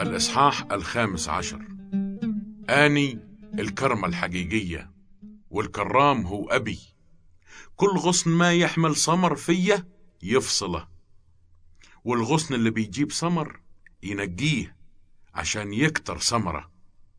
الإصحاح الخامس عشر آني الكرمة الحقيقية والكرام هو أبي كل غصن ما يحمل ثمر فيه يفصله والغصن اللي بيجيب ثمر ينقيه عشان يكتر ثمره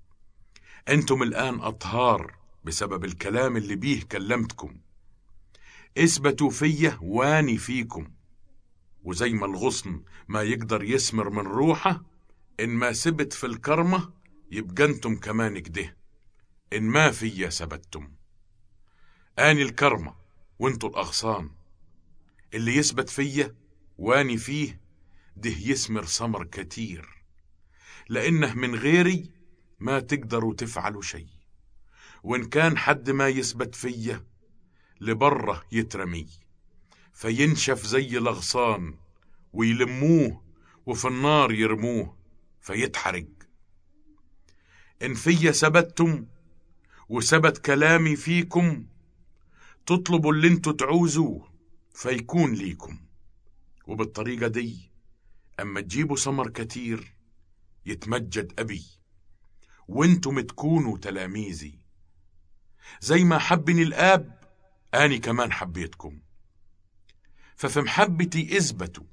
انتم الآن أطهار بسبب الكلام اللي بيه كلمتكم اثبتوا فيه واني فيكم وزي ما الغصن ما يقدر يثمر من روحه إن ما سبت في الكرمة يبقى انتم كمان كده إن ما فيا ثبتتم آني الكرمة وانتوا الأغصان اللي يثبت فيا واني فيه ده يثمر ثمر كتير لأنه من غيري ما تقدروا تفعلوا شيء وإن كان حد ما يثبت فيا لبره يترمي فينشف زي الأغصان ويلموه وفي النار يرموه فيتحرق إن فيا ثبتتم وثبت كلامي فيكم تطلبوا اللي انتوا تعوزوه فيكون ليكم وبالطريقة دي أما تجيبوا ثمر كتير يتمجد أبي وانتم تكونوا تلاميذي زي ما حبني الآب أني كمان حبيتكم ففي محبتي اثبتوا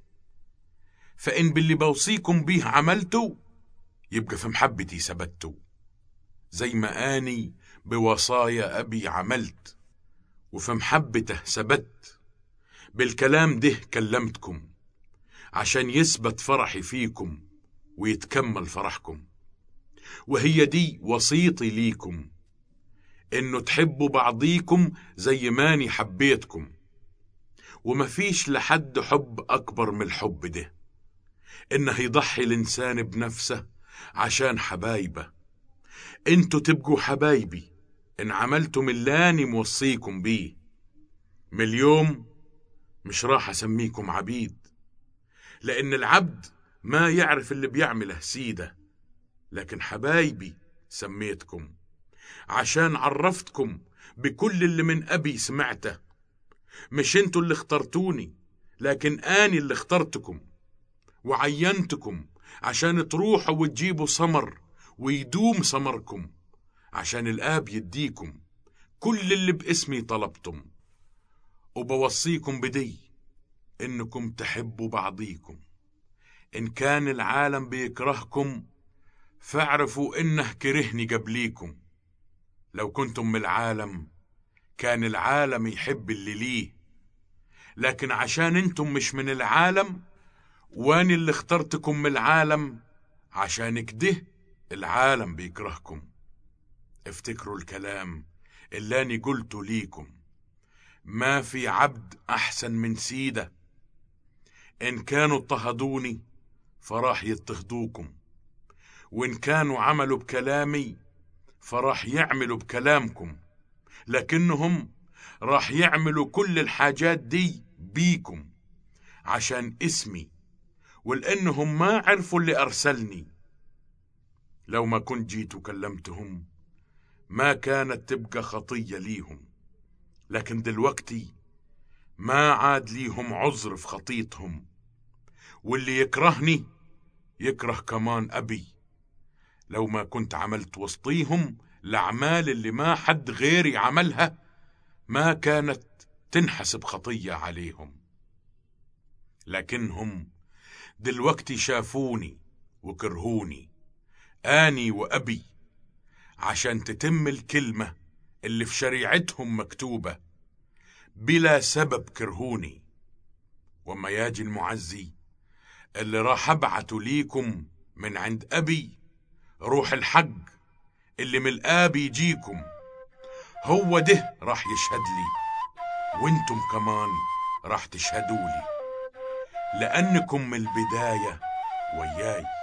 فإن باللي بوصيكم بيه عملتوا يبقى في محبتي ثبتوا زي ما أني بوصايا أبي عملت وفي محبته ثبت بالكلام ده كلمتكم عشان يثبت فرحي فيكم ويتكمل فرحكم وهي دي وصيتي ليكم انه تحبوا بعضيكم زي ماني حبيتكم ومفيش لحد حب اكبر من الحب ده انه يضحي الانسان بنفسه عشان حبايبه انتوا تبقوا حبايبي ان عملتم اللي اني موصيكم بيه من اليوم مش راح اسميكم عبيد لان العبد ما يعرف اللي بيعمله سيده لكن حبايبي سميتكم عشان عرفتكم بكل اللي من ابي سمعته مش انتوا اللي اخترتوني لكن اني اللي اخترتكم وعينتكم عشان تروحوا وتجيبوا ثمر ويدوم ثمركم عشان الآب يديكم كل اللي باسمي طلبتم وبوصيكم بدي إنكم تحبوا بعضيكم إن كان العالم بيكرهكم فاعرفوا إنه كرهني قبليكم لو كنتم من العالم كان العالم يحب اللي ليه لكن عشان انتم مش من العالم واني اللي اخترتكم من العالم عشان كده العالم بيكرهكم افتكروا الكلام اللي اني قلته ليكم ما في عبد احسن من سيده ان كانوا اضطهدوني فراح يضطهدوكم وان كانوا عملوا بكلامي فراح يعملوا بكلامكم لكنهم راح يعملوا كل الحاجات دي بيكم عشان اسمي ولانهم ما عرفوا اللي ارسلني لو ما كنت جيت وكلمتهم ما كانت تبقى خطيه ليهم لكن دلوقتي ما عاد ليهم عذر في خطيتهم واللي يكرهني يكره كمان ابي لو ما كنت عملت وسطيهم الاعمال اللي ما حد غيري عملها ما كانت تنحسب خطيه عليهم لكنهم دلوقتي شافوني وكرهوني اني وابي عشان تتم الكلمه اللي في شريعتهم مكتوبه بلا سبب كرهوني وما ياجي المعزي اللي راح ابعته ليكم من عند ابي روح الحق اللي من الاب يجيكم هو ده راح يشهد لي وانتم كمان راح تشهدوا لي لانكم من البدايه وياي